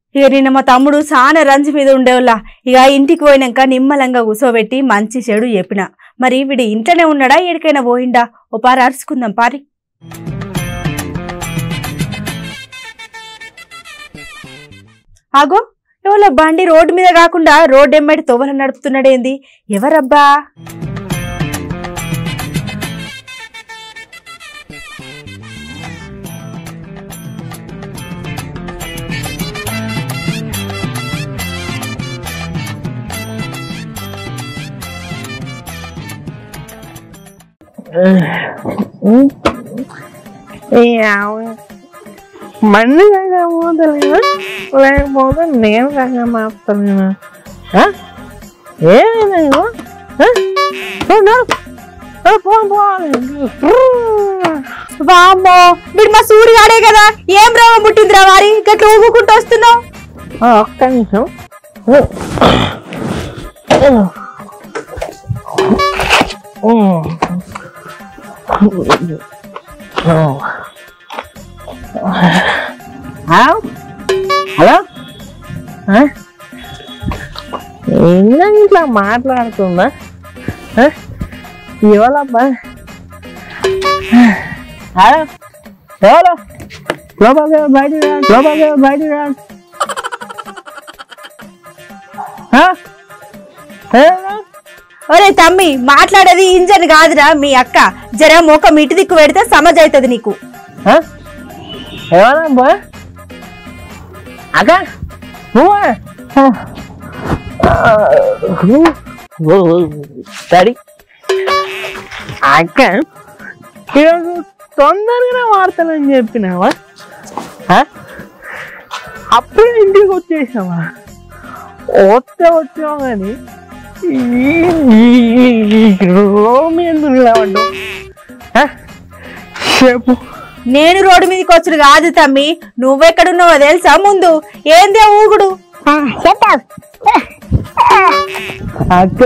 ఇక నిన్న మా తమ్ముడు చాలా రంజు మీద ఉండేవాళ్ళ ఇక ఇంటికి పోయినాక నిమ్మలంగా కూసోబెట్టి మంచి చెడు చెప్పిన మరి వీడు ఇంట్లోనే ఉన్నాడా ఎడికైనా పోయిండా ఓ పారి అరుచుకుందాం పారి ఆగో ఎవరో బండి రోడ్డు మీద కాకుండా రోడ్డు ఎమ్మడి తోవల నడుపుతున్నాడేంది ఎవరబ్బా మళ్ళీ కాగా పోతలేనా లేకపోతే నేను కాగా మాపుతలేనా ఏమైనా వామ్మో వీడు మా సూర్యుగాడే కదా ఏం రోగం పుట్టిందిరా వారి గట్ల ఊగుకుంటూ వస్తున్నావు ఒక్క నిమిషం హలో ఇంకా ఇట్లా మాట్లాడుతుందా ఇవ్వాలబ్బా హలో ఎవరు లోపలికి బయటికి రా లోపలికి బయటికి రా ఆ? ఏమన్నా? ఒరే తమ్మి మాట్లాడేది ఇంజన్ కాదురా మీ అక్క జర మొక్క ఇటు దిక్కు పెడితే సమజ్ అవుతుంది నీకు ఆ? ఎవరమ్మా అక్క నువ్వా సరి అక్క ఈరోజు తొందరగా వార్తలని చెప్పినావా ఆ? అప్పుడే ఇంటికి వచ్చేసావా వస్తే వచ్చావు కానీ రోమ్ ఎందుకు నిలబడ్డావు ఆ? చెప్పు నేను రోడ్డు మీదకి వచ్చుడు కాదు తమ్మి నువ్వెక్కడున్నావో తెలుసా ముందు ఏందే ఊగుడు అక్క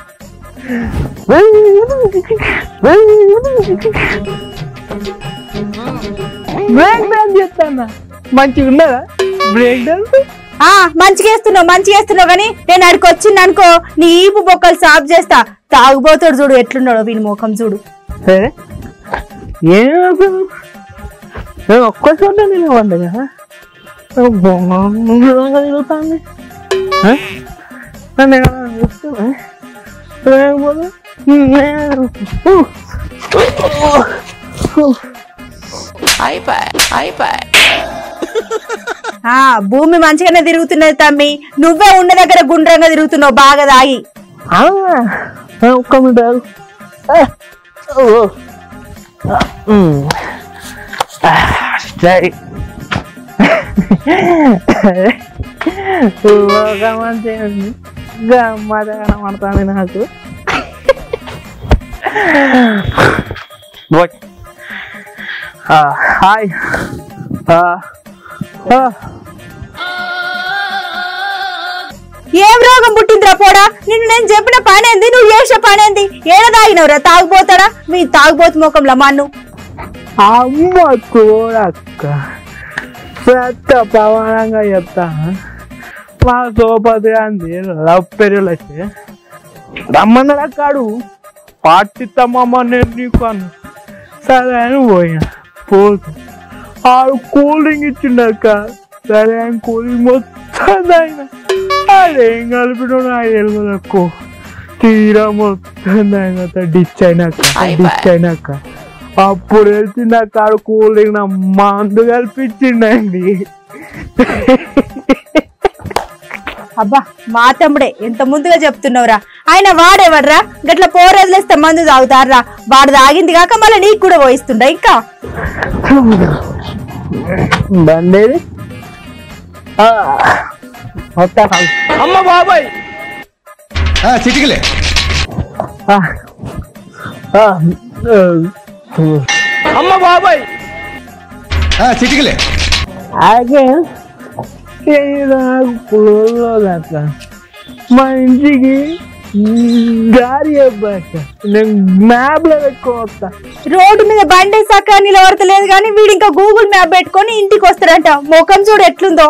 బ్రేక్ డాన్స్ చేస్తానా మంచిగా ఉన్నదా బ్రేక్ డాన్స్ ఆ మంచిగా వేస్తున్నావు మంచిగా వేస్తున్నావు కానీ నేను అడికి వచ్చింది అనుకో నీ ఈపు బొక్కలు సాఫ్ చేస్తా తాగుబోతాడు చూడు ఎట్లున్నాడో వీని ముఖం చూడు సరే ఏం అసలు నేను ఒక్క చోట నిలబడ్డా కదా తిరుగుతాను నన్ను ఎవరైనా చూస్తున్నా లేకపోతే నేను ఆ భూమి మంచిగానే తిరుగుతున్నది తమ్మి నువ్వే ఉన్న దగ్గర గుండ్రంగా తిరుగుతున్నావు బాగా దాగి అవునా ఒక్క మినిట్ ఆగు. ఆ, ఓ. ఉమ్. ఆ, సరే ఒక మంచి గమ్మత కనబడుతుంది నాకు ఓకే. ఆ, హాయ్ ఆ, ఆ. ఏం రోగం పుట్టిందిరా పోడా నిన్ను నేను చెప్పిన పనేంది నువ్వు చేసిన పనేంది ఏడ తాగినవురా తాగుపోతాడా మీ తాగుబోతు ముఖంలో మన్ను అమ్మ చూడక్క పెద్ద ప్రమాణంగా చెప్తా మా సోపతి అంది లవ్ పెరుగులు వచ్చి రమ్మన్నాడు అక్కాడు పాటిస్తామమ్మ నేను నీకు అన్న సరే అని పోయినా పోతు ఆడు కూల్ డ్రింక్ ఇచ్చిండక్క సరే అని కూల్ డ్రింక్ మొత్తం తాగిన అదేం కలిపిన నాకు తెలియదు అక్కో తీరా మొత్తం తాగిన డిచ్ అయినాక డిచ్ అయినాక అప్పుడు తెలిసింది ఆ కాడు కూల్ డ్రింక్ నా మందు కల్పించిండండి అబ్బా మా తమ్ముడే ఎంత ముందుగా చెప్తున్నావురా ఆయన వాడేవడ్రా గట్ల పోరదిలేస్తే మందు తాగుతారా వాడు తాగింది కాక మళ్ళీ నీకు కూడా పోయిస్తుండ ఇంకా బండేది ఆ, వస్తా కాదు. అమ్మ బాబాయ్ ఆ, చిటికలే ఆ, ఆ, ఆ, అమ్మ బాబాయ్ ఆ, చిటికలే అలాగే నాకు పులో అట్లా మా ఇంటికి గారి అబ్బాయి నేను మ్యాప్ లో పెట్టుకొని వస్తా రోడ్డు మీద బండి సక్క నిలబడతలేదు కానీ వీడు ఇంకా గూగుల్ మ్యాప్ పెట్టుకొని ఇంటికి వస్తాడంట ముఖం చూడు ఎట్లుందో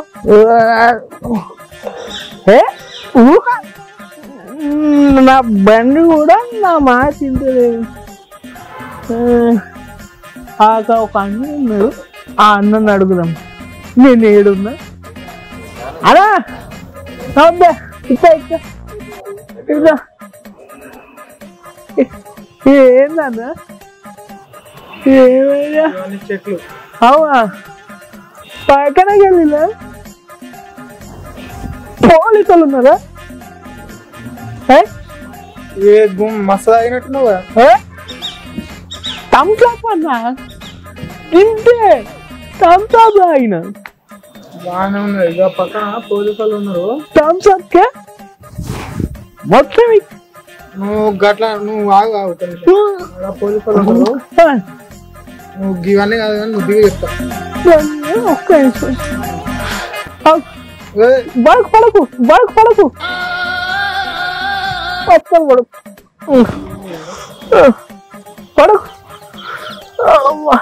ఏ ఊహ. నా బండి కూడా నా మాట తింటలేదు ఆక ఒక అన్న ఉన్నాడు ఆ అన్నని అడుగుదాం నేను ఏడున్నా అలా అబ్బా ఇట్లా ఇట్లా ఇట్లా ఏందన్నా ఏమైనా చెట్లు అవునా పక్కనకి వెళ్ళినా పోలీసులు ఉన్నారా ఏ? ఏ గుమ్ మస్తు తాగినట్టున్నావు కదా ఏ? థమ్స్ అప్ అన్నా ఇంతే థమ్స్ అప్ తాగిన బాగానే ఉన్నది ఇక పక్కన పోలీసు వాళ్ళు ఉన్నారు థమ్స్ అప్ కే మొత్తం ఇ- నువ్వు గట్ల నువ్వు ఆగు ఆగు ఒక నిమిషం. ఆడ పోలీసు వాళ్ళు ఉన్నారు ఆ, నువ్వు ఇవన్నీ కాదు కానీ నువ్వు దిగి చెప్తా ఒక్క నిమిషం. ఆ, ఏ, బైక్ పడకు బైక్ పడకు పక్కన పడకు పడకు అమ్మా.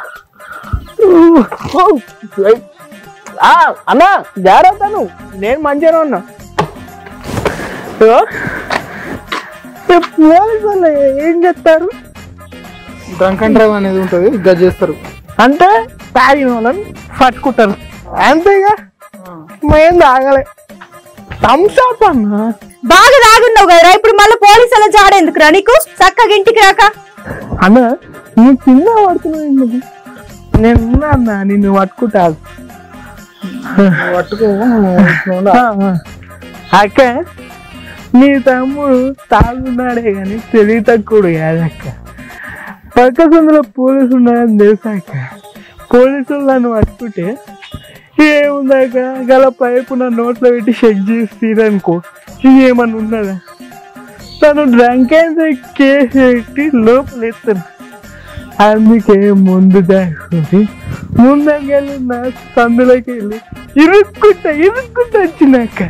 ఆ, అన్నా జాగ్రత్త నువ్వు నేను మంచిగా ఉన్నా ఇగో, ఈ పోలీసు వాళ్ళు ఏం చెప్తారు డ్రంక్ అండ్ డ్రైవ్ అనేది ఉంటుంది ఇక చేస్తారు అంటే తాగిన వాళ్ళని పట్టుకుంటారు అంతేగా మేం తాగలే థమ్స్ అప్ అన్నా బాగా తాగున్నావు కదరా ఇప్పుడు మళ్ళీ పోలీసుల జాడ ఎందుకురా నీకు చక్కగా ఇంటికి రాక అన్న నువ్వు కింద పడుతున్నావు ఎందుకు నేను ఉన్నా అన్న నిన్ను పట్టుకుంటా నువ్వు పట్టుకో నువ్వు ఇట్లా ఉండు. ఆ, ఆ. అక్క నీ తమ్ముడు తాగున్నాడే కానీ తెలివి తక్కువడు కాదక్క పక్క సందులో పోలీసు ఉన్నాడని తెలుసాక పోలీసులు నన్ను పట్టుకుంటే ఏముందాక గల పైపు నా నోట్లో పెట్టి చెక్ చేసిరనుకో ఏమన్నా ఉన్నదా తను డ్రంక్ అయితే కేసు పెట్టి లోపల ఎత్తాను అందుకే ముందు దాచుకొని ముందంకెళ్ళి నా సందులోకి వెళ్ళి ఇరుక్కుంటా ఇరుక్కుంటా వచ్చినాక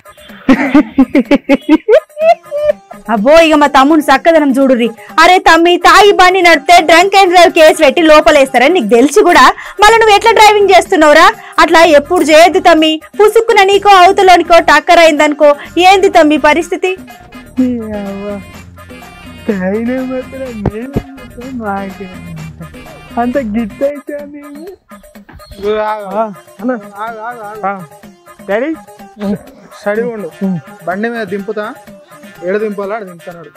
అబ్బో ఇక మా తమ్ముడు చక్కదనం చూడుర్రి అరే తమ్మి తాగి బండి నడిపితే డ్రంక్ అండ్ డ్రైవ్ కేసు పెట్టి లోపలేస్తారని నీకు తెలిసి కూడా మళ్ళీ నువ్వు ఎట్లా డ్రైవింగ్ చేస్తున్నావురా అట్లా ఎప్పుడు చేయొద్దు తమ్మి పుసుక్కున నీకో అవతలోనికో టక్కర్ అయిందనుకో ఏంది తమ్మి పరిస్థితి ఈ అవ్వ. తాగిన మాత్రం నేను మాత్రం నాకే అంత గిట్ అయితే నేను నువ్వు ఆగు, ఆ, అన్న ఆగు, ఆగు, ఆగు. ఆ, డాడీ స్టడీ ఉండు బండి మీద దింపుతా ఏడ దింపాలా ఆడ దింపుతాడు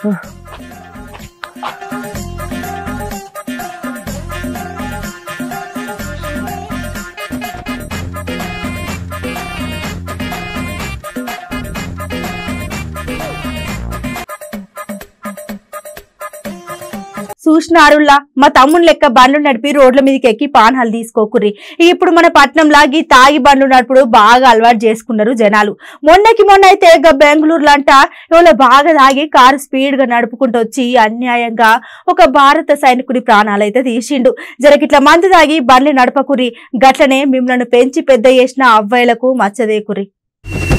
చూసినారుల్లా మా తమ్ముడు లెక్క బండ్లు నడిపి రోడ్ల మీదకి ఎక్కి పానాలు తీసుకోకుర్రి ఇప్పుడు మన పట్నంలా గీ తాగి బండ్లు నడుపుడు బాగా అలవాటు చేసుకున్నారు జనాలు మొన్నకి మొన్న అయితే ఇక బెంగళూరు లాంట ఎవరో బాగా తాగి కారు స్పీడ్ గా నడుపుకుంటూ వచ్చి అన్యాయంగా ఒక భారత సైనికుడి ప్రాణాలైతే తీసిండు జరగిట్ల మందు తాగి బండ్లు నడపకురి గట్లనే మిమ్మల్ని పెంచి పెద్ద చేసిన అవ్వాయిలకు మచ్చదేకురి